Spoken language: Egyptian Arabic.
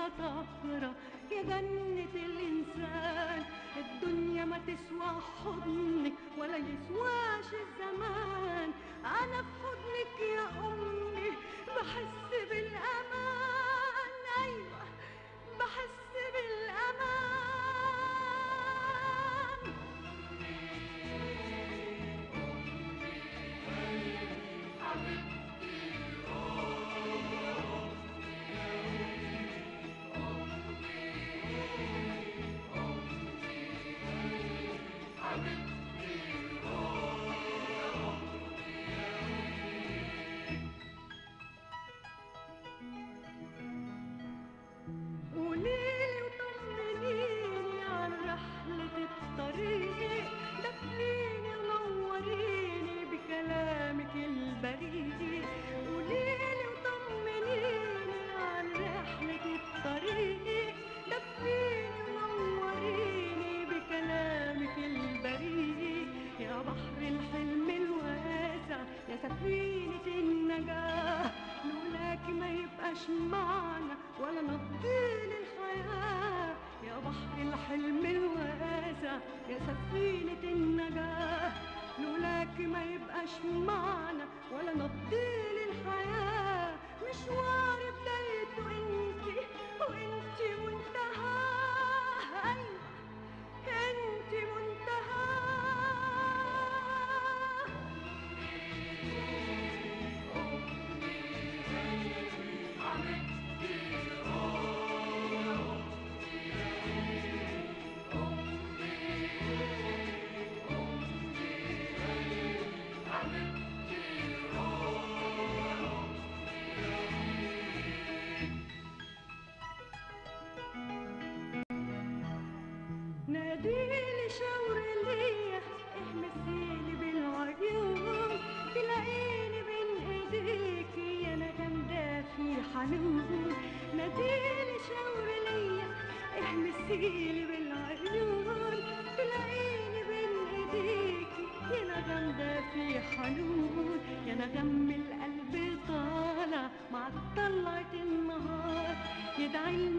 يا طهرة يا جنة الإنسان الدنيا ما تسوى حضنك ولا يسواش الزمان أنا في حضنك يا أمي بحس بالأمان أيوة بحس بالأمان قوليلي وطمنيني عن رحلة الطريق دفيني ونوريني بكلامك البريء قوليلي وطمنيني عن رحلة الطريق دفيني ونوريني بكلامك البريء يا بحر الحلم الواسع يا سفينة النجاة لولاك ما يبقاش معنا ولا نضيل الحياة يا بحر الحلم الواسع يا سفينة النجاة لولاك ما يبقاش معنا ولا نضيل الحياة مشوار بدايته انتي وانتي منتهاه أيوة انتي منتهاه ناديلي شاور ليا احمسيلي بالعيون تلاقيني بين ايديكي انا جامده في حنون ناديلي شاور ليا احمسيلي بالعيون تلاقيني بين ايديكي انا جامده في حنون يا نغم القلب طالع مع طلعة النهار يدعي